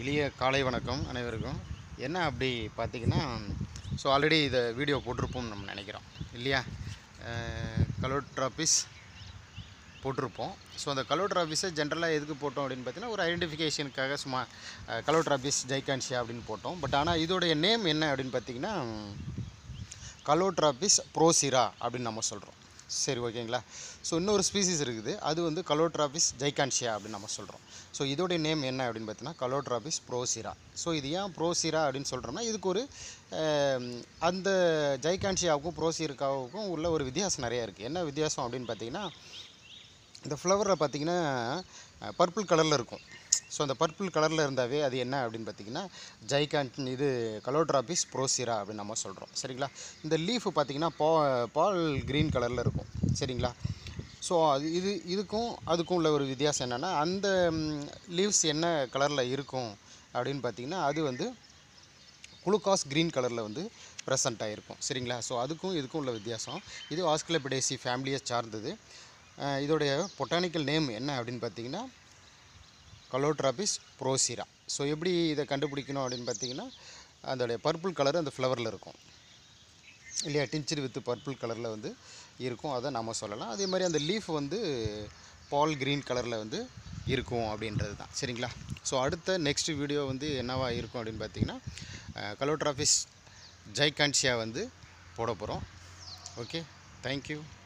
இனிய காலை வணக்கம் அனைவருக்கும் என்ன அப்படி பார்த்தீங்கன்னா ஸோ ஆல்ரெடி இதை வீடியோ போட்டிருப்போம் நம்ம நினைக்கிறோம் இல்லையா கலோட்ராபிஸ் போட்டிருப்போம் ஸோ அந்த கலோட்ராபிஸை ஜென்ரலாக எதுக்கு போட்டோம் அப்படின்னு பார்த்தீங்கன்னா ஒரு ஐடென்டிஃபிகேஷனுக்காக சும்மா கலோட்ராபிஸ் ஜைகான்ஷியா அப்படின்னு போட்டோம் பட் ஆனால் இதோடைய நேம் என்ன அப்படின்னு பார்த்தீங்கன்னா கலோட்ராபிஸ் ப்ரோசிரா அப்படின்னு நம்ம சொல்கிறோம் சரி ஓகேங்களா ஸோ இன்னொரு ஸ்பீசிஸ் இருக்குது அது வந்து கலோட்ராபிஸ் ஜைகான்ஷியா அப்படின்னு நம்ம சொல்கிறோம் ஸோ இதோடைய நேம் என்ன அப்படின்னு பார்த்தீங்கன்னா கலோட்ராபிஸ் ப்ரோசிரா ஸோ இது ஏன் ப்ரோசிரா அப்படின்னு சொல்கிறோம்னா இதுக்கு ஒரு ஆம், அந்த ஜைகான்ஷியாவுக்கும் ப்ரோசிருக்காவுக்கும் உள்ள ஒரு வித்தியாசம் நிறையா இருக்குது என்ன வித்தியாசம் அப்படின்னு பார்த்தீங்கன்னா இந்த ஃப்ளவரில் பார்த்தீங்கன்னா பர்பிள் கலரில் இருக்கும் ஸோ அந்த பர்பிள் கலரில் இருந்தாவே அது என்ன அப்படின்னு பார்த்தீங்கன்னா ஜைகான் இது கலோட்ராபிஸ் ப்ரோசிரா அப்படின்னு நம்ம சொல்கிறோம் சரிங்களா இந்த லீஃப் பார்த்தீங்கன்னா பா பால் க்ரீன் கலரில் இருக்கும் சரிங்களா ஸோ அது இது இதுக்கும் அதுக்கும் உள்ள ஒரு வித்தியாசம் என்னென்னா அந்த லீவ்ஸ் என்ன கலரில் இருக்கும் அப்படின்னு பார்த்தீங்கன்னா அது வந்து குளுக்காஸ் க்ரீன் கலரில் வந்து ப்ரெசண்ட் ஆகிருக்கும் சரிங்களா ஸோ அதுக்கும் இதுக்கும் உள்ள வித்தியாசம் இது ஆஸ்கிலபிடேசி ஃபேமிலியை சார்ந்தது அஹ் இதோடைய பொட்டானிக்கல் நேம் என்ன அப்படின்னு பார்த்தீங்கன்னா கலோட்ராபிஸ் ப்ரோசிரா ஸோ எப்படி இதை கண்டுபிடிக்கணும் அப்படின்னு பார்த்தீங்கன்னா அதோடைய பர்பிள் கலர் அந்த ஃப்ளவரில் இருக்கும் இல்லையா டிஞ்சர் வித் பர்பிள் கலரில் வந்து இருக்கும் அதை நம்ம சொல்லலாம் அதே மாதிரி அந்த லீஃப் வந்து பால் க்ரீன் கலரில் வந்து இருக்கும் அப்படின்றது தான் சரிங்களா ஸோ அடுத்த நெக்ஸ்ட் வீடியோ வந்து என்னவா இருக்கும் அப்படின்னு பார்த்தீங்கன்னா கலோட்ராபிஸ் ஜைகான்ஷியா வந்து போட போகிறோம் ஓகே தேங்க்யூ